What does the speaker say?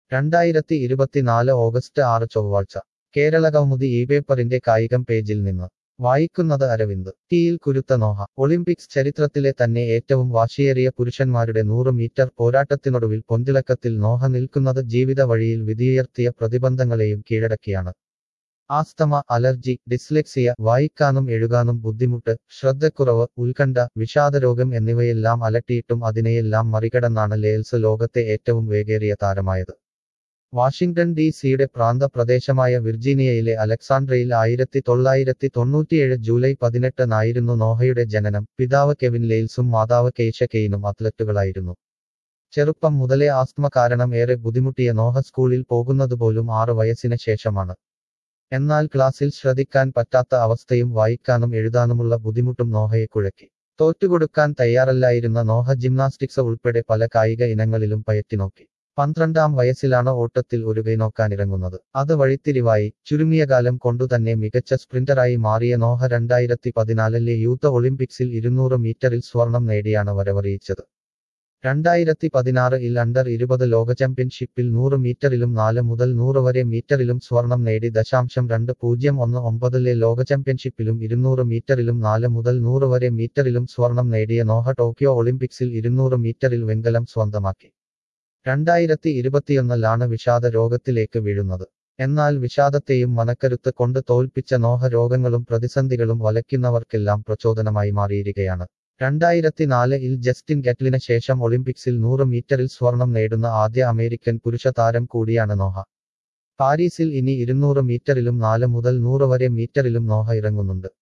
രണ്ടായിരത്തി ഇരുപത്തിനാല് ഓഗസ്റ്റ് ആറ് ചൊവ്വാഴ്ച കേരള കൗമുദി ഈ പേപ്പറിന്റെ കായികം പേജിൽ നിന്ന് വായിക്കുന്നത് അരവിന്ദ് തീയിൽ കുരുത്ത നോഹ ഒളിമ്പിക്സ് ചരിത്രത്തിലെ തന്നെ ഏറ്റവും വാശിയേറിയ പുരുഷന്മാരുടെ നൂറ് മീറ്റർ പോരാട്ടത്തിനൊടുവിൽ പൊന്തിളക്കത്തിൽ നോഹ നിൽക്കുന്നത് ജീവിത വഴിയിൽ വിധിയുയർത്തിയ പ്രതിബന്ധങ്ങളെയും കീഴടക്കിയാണ് ആസ്തമ അലർജി ഡിസ്ലെക്സിയ വായിക്കാനും എഴുതാനും ബുദ്ധിമുട്ട് ശ്രദ്ധക്കുറവ് ഉത്കണ്ഠ വിഷാദരോഗം എന്നിവയെല്ലാം അലട്ടിയിട്ടും അതിനെയെല്ലാം മറികടന്നാണ് ലേൽസ് ലോകത്തെ ഏറ്റവും വേഗേറിയ താരമായത് വാഷിംഗ്ടൺ ഡി സിയുടെ പ്രാന്തപ്രദേശമായ വിർജീനിയയിലെ അലക്സാണ്ട്രയിൽ ആയിരത്തി തൊള്ളായിരത്തി തൊണ്ണൂറ്റിയേഴ് ജൂലൈ പതിനെട്ടിനായിരുന്നു നോഹയുടെ ജനനം പിതാവ് കെവിൻ ലെയിൽസും മാതാവ് കെയ്ഷ കെയ്നും അത്ലറ്റുകളായിരുന്നു ചെറുപ്പം മുതലേ ആസ്മ കാരണം ഏറെ ബുദ്ധിമുട്ടിയ നോഹ സ്കൂളിൽ പോകുന്നതുപോലും ആറ് വയസ്സിന് ശേഷമാണ് എന്നാൽ ക്ലാസ്സിൽ ശ്രദ്ധിക്കാൻ പറ്റാത്ത അവസ്ഥയും വായിക്കാനും എഴുതാനുമുള്ള ബുദ്ധിമുട്ടും നോഹയെ കുഴക്കി തോറ്റുകൊടുക്കാൻ തയ്യാറല്ലായിരുന്ന നോഹ ജിംനാസ്റ്റിക്സ് ഉൾപ്പെടെ പല കായിക ഇനങ്ങളിലും പയറ്റിനോക്കി പന്ത്രണ്ടാം വയസ്സിലാണ് ഓട്ടത്തിൽ ഒരു കൈനോക്കാനിറങ്ങുന്നത് അത് വഴിത്തിരിവായി ചുരുങ്ങിയ കാലം കൊണ്ടുതന്നെ മികച്ച സ്പ്രിന്ററായി മാറിയ നോഹ രണ്ടായിരത്തി പതിനാലിലെ യൂത്ത് ഒളിമ്പിക്സിൽ ഇരുന്നൂറ് മീറ്ററിൽ സ്വർണം നേടിയാണ് വരവറിയിച്ചത് രണ്ടായിരത്തി പതിനാറിൽ അണ്ടർ ഇരുപത് ലോക ചാമ്പ്യൻഷിപ്പിൽ നൂറ് മീറ്ററിലും നാല് മുതൽ നൂറ് വരെ മീറ്ററിലും സ്വർണം നേടി ദശാംശം രണ്ട് പൂജ്യം ഒന്ന് ഒമ്പതിലെ ലോക ചാമ്പ്യൻഷിപ്പിലും ഇരുന്നൂറ് മീറ്ററിലും നാല് മുതൽ നൂറ് വരെ മീറ്ററിലും സ്വർണം നേടിയ നോഹ ടോക്കിയോ ഒളിമ്പിക്സിൽ ഇരുന്നൂറ് മീറ്ററിൽ വെങ്കലം സ്വന്തമാക്കി രണ്ടായിരത്തി ഇരുപത്തിയൊന്നിലാണ് വിഷാദ രോഗത്തിലേക്ക് വീഴുന്നത് എന്നാൽ വിഷാദത്തെയും മനക്കരുത്ത് കൊണ്ട് തോൽപ്പിച്ച നോഹ രോഗങ്ങളും പ്രതിസന്ധികളും വലയ്ക്കുന്നവർക്കെല്ലാം പ്രചോദനമായി മാറിയിരിക്കുകയാണ് രണ്ടായിരത്തി നാലിൽ ജസ്റ്റിൻ ഗറ്റ്ലിന് ശേഷം ഒളിമ്പിക്സിൽ നൂറ് മീറ്ററിൽ സ്വർണം നേടുന്ന ആദ്യ അമേരിക്കൻ പുരുഷ താരം കൂടിയാണ് നോഹ പാരീസിൽ ഇനി ഇരുന്നൂറ് മീറ്ററിലും നാല് മുതൽ നൂറ് വരെ മീറ്ററിലും നോഹ ഇറങ്ങുന്നുണ്ട്